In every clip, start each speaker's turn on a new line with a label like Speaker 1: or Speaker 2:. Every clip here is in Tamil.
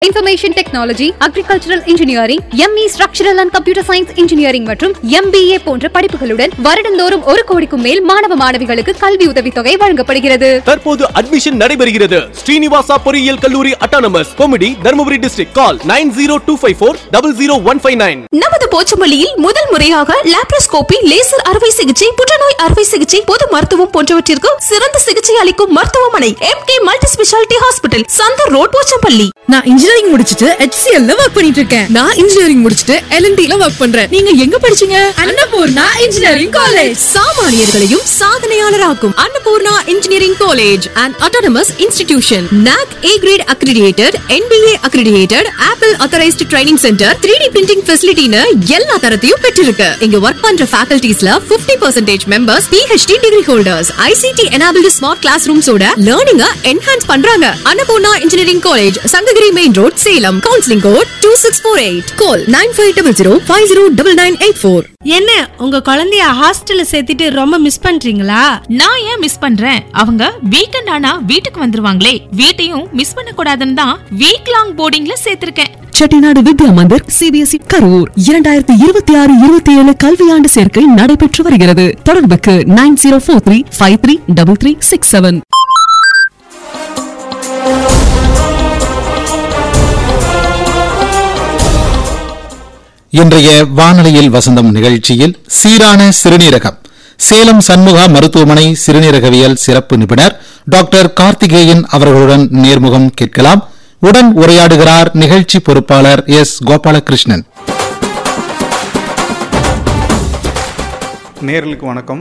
Speaker 1: information technology agricultural engineering ME structural and computer science engineering மற்றும் எம்பிஏ போன்ற படிப்புகளுடன் வருடந்தோறும் ஒரு கோடிக்கும் மேல் மாணவ மாணவிகளுக்கு கல்வி உதவித்தொகை வழங்கப்படுகிறது
Speaker 2: தற்போது அட்மிஷன் நடைபெறுகிறது ஸ்ரீனிவாசா பொறியியல் கல்லூரி அட்டானமஸ் கொமிடி Dharmapuri district call nine zero two five four double zero one five nine
Speaker 3: நமது போச்சமல்லியில் முதல் முறையாக லாப்ரோஸ்கோபி லேசர் அறுவை சிகிச்சை புற்றுநோய் அறுவை சிகிச்சை பொது மருத்துவம் போன்றவற்றிற்கு சிறந்த சிகிச்சை அளிக்கும் மருத்துவமனை M K multi speciality hospital Chandar road Pochampalli
Speaker 4: நான் இன்ஜினியரிங் முடிச்சிட்டு HCL ல ஒர்க் பண்ணிட்டு இருக்கேன் நான் இன்ஜினியரிங் முடிச்சிட்டு LNT ல ஒர்க் பண்றேன் நீங்க எங்க படிச்சீங்க அன்னபூர்ணா இன்ஜினியரிங் காலேஜ்
Speaker 3: சாமானியர்களையும் சாதனையாளராக்கும் Annapoorna engineering college and autonomous institution NAC A grade accredited NBA accredited Apple authorized training centre 3D printing ஃபெசிலிட்டின்னு எல்லா தரத்தையும் பெற்றிருக்கு இங்க ஒர்க் பண்ற ஃபேக்கல்டிஸ்ல 50% percentage members PhD degree holders ICT enabled smart class ரூம்ஸோட லேர்னிங்க என்ஹான்ஸ் பண்றாங்க Annapoorna engineering college Sankagiri main road Salem counselling code two six four eight call nine five double zero five zero double nine eight four
Speaker 5: என்ன உங்க குழந்தைய ஹாஸ்டல்ல சேர்த்துட்டு ரொம்ப மிஸ் பண்றீங்களா
Speaker 6: நான் ஏன் மிஸ் பண்றேன் அவங்க வீக்கெண்ட் ஆனா வீட்டுக்கு வந்துருவாங்களே வீட்டையும் மிஸ் பண்ண கூடாதுன்னு தான் வீக் லாங் போர்டிங்ல சேர்த்திருக்கேன்
Speaker 4: செட்டிநாடு வித்யா மந்திர் சிபிஎஸ்இ கரூர் இரண்டாயிரத்தி இருபத்தி ஆறு இருபத்தி ஏழு கல்வியாண்டு சேர்க்கை நடைபெற்று வருகிறது தொடர்புக்கு nine zero four three five three double three six seven
Speaker 7: இன்றைய வானொலியில் வசந்தம் நிகழ்ச்சியில் சீரான சிறுநீரகம் சேலம் சண்முகா மருத்துவமனை சிறுநீரகவியல் சிறப்பு நிபுணர் டாக்டர் கார்த்திகேயன் அவர்களுடன் நேர்முகம் கேட்கலாம் உடன் உரையாடுகிறார் நிகழ்ச்சி பொறுப்பாளர் எஸ் கோபாலகிருஷ்ணன்
Speaker 8: நேர்களுக்கு வணக்கம்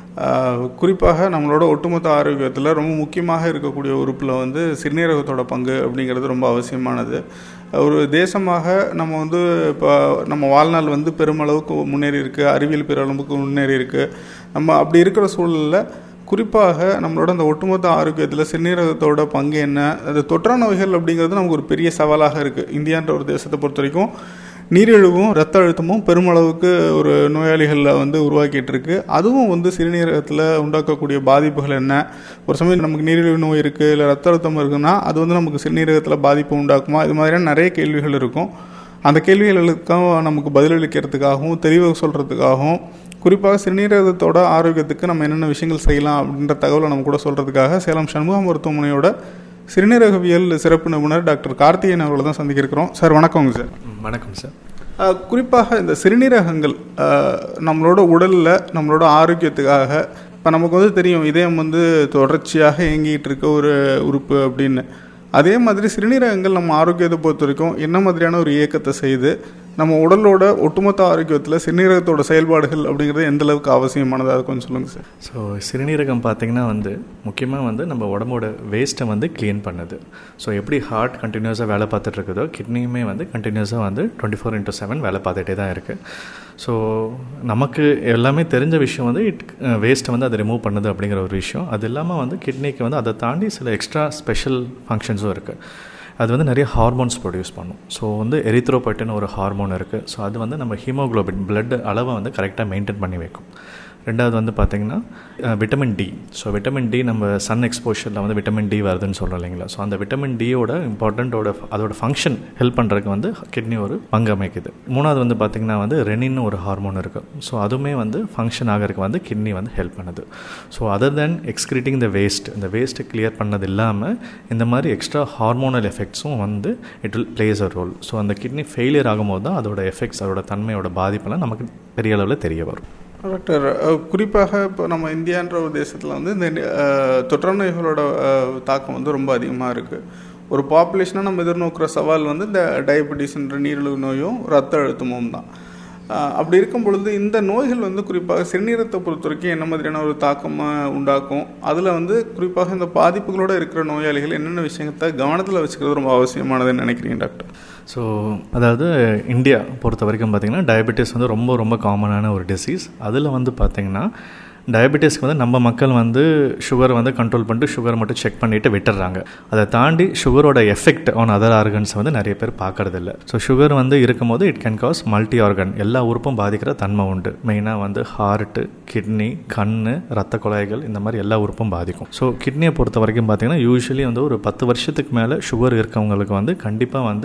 Speaker 8: ஆஹ் குறிப்பாக நம்மளோட ஒட்டுமொத்த ஆரோக்கியத்தில் ரொம்ப முக்கியமாக இருக்கக்கூடிய உறுப்பில் வந்து சிறுநீரகத்தோட பங்கு அப்படிங்கிறது ரொம்ப அவசியமானது ஒரு தேசமாக நம்ம வந்து இப்போ நம்ம வாழ்நாள் வந்து பெருமளவுக்கு முன்னேறி இருக்கு அறிவியல் பெருமளவுக்கு முன்னேறி இருக்கு நம்ம அப்படி இருக்கிற சூழலில் குறிப்பாக நம்மளோட அந்த ஒட்டுமொத்த ஆரோக்கியத்தில் சிறுநீரகத்தோட பங்கு என்ன அது தொற்றா நோய்கள் அப்படிங்கிறது நமக்கு ஒரு பெரிய சவாலாக இருக்குது இந்தியான்ற ஒரு தேசத்தை பொறுத்த வரைக்கும் நீரிழிவும் ரத்த அழுத்தமும் பெருமளவுக்கு ஒரு நோயாளிகளில் வந்து உருவாக்கிட்டு இருக்கு அதுவும் வந்து சிறுநீரகத்தில் உண்டாக்கக்கூடிய பாதிப்புகள் என்ன ஒரு சமயம் நமக்கு நீரிழிவு நோய் இருக்குது இல்லை ரத்த அழுத்தம் இருக்குன்னா அது வந்து நமக்கு சிறுநீரகத்தில் பாதிப்பு உண்டாக்குமா இது மாதிரியான நிறைய கேள்விகள் இருக்கும் அந்த கேள்விகளுக்கும் நமக்கு பதிலளிக்கிறதுக்காகவும் தெளிவாக சொல்கிறதுக்காகவும் குறிப்பாக சிறுநீரகத்தோட ஆரோக்கியத்துக்கு நம்ம என்னென்ன விஷயங்கள் செய்யலாம் அப்படின்ற தகவலை நம்ம கூட சொல்கிறதுக்காக சேலம் சண்முக மருத்துவமனையோட சிறுநீரகவியல் சிறப்பு நிபுணர் டாக்டர் கார்த்திகேயன் அவர்களை தான் சந்திக்க இருக்கிறோம் சார் வணக்கங்க சார்
Speaker 9: வணக்கம் சார்
Speaker 8: அஹ், குறிப்பாக இந்த சிறுநீரகங்கள் அஹ், நம்மளோட உடலில் நம்மளோட ஆரோக்கியத்துக்காக இப்போ நமக்கு வந்து தெரியும் இதயம் வந்து தொடர்ச்சியாக இயங்கிட்டு இருக்க ஒரு உறுப்பு அப்படின்னு அதே மாதிரி சிறுநீரகங்கள் நம்ம ஆரோக்கியத்தை பொறுத்த வரைக்கும் என்ன மாதிரியான ஒரு இயக்கத்தை செய்து நம்ம உடலோட ஒட்டுமொத்த ஆரோக்கியத்தில் சிறுநீரகத்தோட செயல்பாடுகள் அப்படிங்கிறது எந்த அளவுக்கு அவசியமானது அதை கொஞ்சம் சொல்லுங்கள் சார்
Speaker 9: ஸோ சிறுநீரகம் பார்த்தீங்கன்னா வந்து முக்கியமாக வந்து நம்ம உடம்போட வேஸ்ட்டை வந்து க்ளீன் பண்ணுது ஸோ எப்படி ஹார்ட் கண்டினியூஸாக வேலை பார்த்துட்டு இருக்குதோ கிட்னியுமே வந்து கண்டினியூஸாக வந்து டுவெண்ட்டி ஃபோர் இன்ட்டு செவன் வேலை பார்த்துட்டே தான் இருக்குது ஸோ நமக்கு எல்லாமே தெரிஞ்ச விஷயம் வந்து இட் வேஸ்ட்டை வந்து அதை ரிமூவ் பண்ணுது அப்படிங்கிற ஒரு விஷயம் அது இல்லாமல் வந்து கிட்னிக்கு வந்து அதை தாண்டி சில எக்ஸ்ட்ரா ஸ்பெஷல் ஃபங்க்ஷன்ஸும் இருக்குது அது வந்து நிறைய ஹார்மோன்ஸ் ப்ரொடியூஸ் பண்ணும் ஸோ வந்து எரித்ரோபைட்டுன்னு ஒரு ஹார்மோன் இருக்குது ஸோ அது வந்து நம்ம ஹீமோகுளோபின் blood அளவை வந்து கரெக்டாக மெயின்டைன் பண்ணி வைக்கும் ரெண்டாவது வந்து பார்த்திங்கன்னா vitamin D so vitamin D நம்ம சன் எக்ஸ்போஷரில் வந்து விட்டமின் டி வருதுன்னு சொல்கிறோம் இல்லைங்களா ஸோ அந்த விட்டமின் டியோட இம்பார்ட்டண்ட்டோட அதோட ஃபங்க்ஷன் ஹெல்ப் பண்ணுறதுக்கு வந்து கிட்னி ஒரு பங்கு அமைக்குது மூணாவது வந்து பார்த்திங்கன்னா வந்து ரெனின்னு ஒரு ஹார்மோன் இருக்குது ஸோ அதுவுமே வந்து ஃபங்க்ஷன் ஆகிறதுக்கு வந்து கிட்னி வந்து ஹெல்ப் பண்ணுது so other then excreting the waste இந்த வேஸ்ட்டை கிளியர் பண்ணது இல்லாமல் இந்த மாதிரி எக்ஸ்ட்ரா ஹார்மோனல் எஃபெக்ட்ஸும் வந்து it will plays a role so அந்த கிட்னி ஃபெயிலியர் ஆகும்போது தான் அதோட எஃபெக்ட்ஸ் அதோட தன்மையோட பாதிப்பெல்லாம் நமக்கு பெரிய அளவில் தெரிய வரும்
Speaker 8: டாக்டர் அஹ், குறிப்பாக இப்போ நம்ம இந்தியான்ற ஒரு தேசத்தில் வந்து இந்த அஹ், தொற்றா நோய்களோட அஹ், தாக்கம் வந்து ரொம்ப அதிகமாக இருக்குது ஒரு பாப்புலேஷனாக நம்ம எதிர்நோக்கிற சவால் வந்து இந்த டயபெட்டிஸ்ன்ற நீரிழிவு நோயும் ரத்த அழுத்தமும் தான் அஹ், அப்படி இருக்கும் பொழுது இந்த நோய்கள் வந்து குறிப்பாக சிறுநீரகத்தை பொறுத்த வரைக்கும் என்ன மாதிரியான ஒரு தாக்கம் அஹ், உண்டாக்கும் அதில் வந்து குறிப்பாக இந்த பாதிப்புகளோட இருக்கிற நோயாளிகள் என்னென்ன விஷயத்தை கவனத்தில் வச்சுக்கிறது ரொம்ப அவசியமானதுன்னு நினைக்கிறீங்க டாக்டர்
Speaker 9: ஸோ அதாவது இந்தியா பொறுத்த வரைக்கும் பார்த்திங்கன்னா டயபெட்டிஸ் வந்து ரொம்ப ரொம்ப காமனான ஒரு டிசீஸ் அதில் வந்து பார்த்திங்கன்னா டயபெட்டிஸ்க்கு வந்து நம்ம மக்கள் வந்து சுகரை வந்து கண்ட்ரோல் பண்ணிட்டு சுகர் மட்டும் செக் பண்ணிட்டு விட்டுறாங்க அதை தாண்டி சுகரோட எஃபெக்ட் ஆன் அதர் ஆர்கன்ஸ் வந்து நிறைய பேர் பார்க்கறதில்ல ஸோ சுகர் வந்து இருக்கும்போது it can cause multi organ எல்லா உறுப்பும் பாதிக்கிற தன்மை உண்டு மெயினாக வந்து ஹார்ட்டு கிட்னி கண் ரத்த குழாய்கள் இந்த மாதிரி எல்லா உறுப்பும் பாதிக்கும் ஸோ கிட்னியை பொறுத்த வரைக்கும் பார்த்தீங்கன்னா யூஸ்வலி வந்து ஒரு பத்து வருஷத்துக்கு மேலே சுகர் இருக்கவங்களுக்கு வந்து கண்டிப்பாக வந்து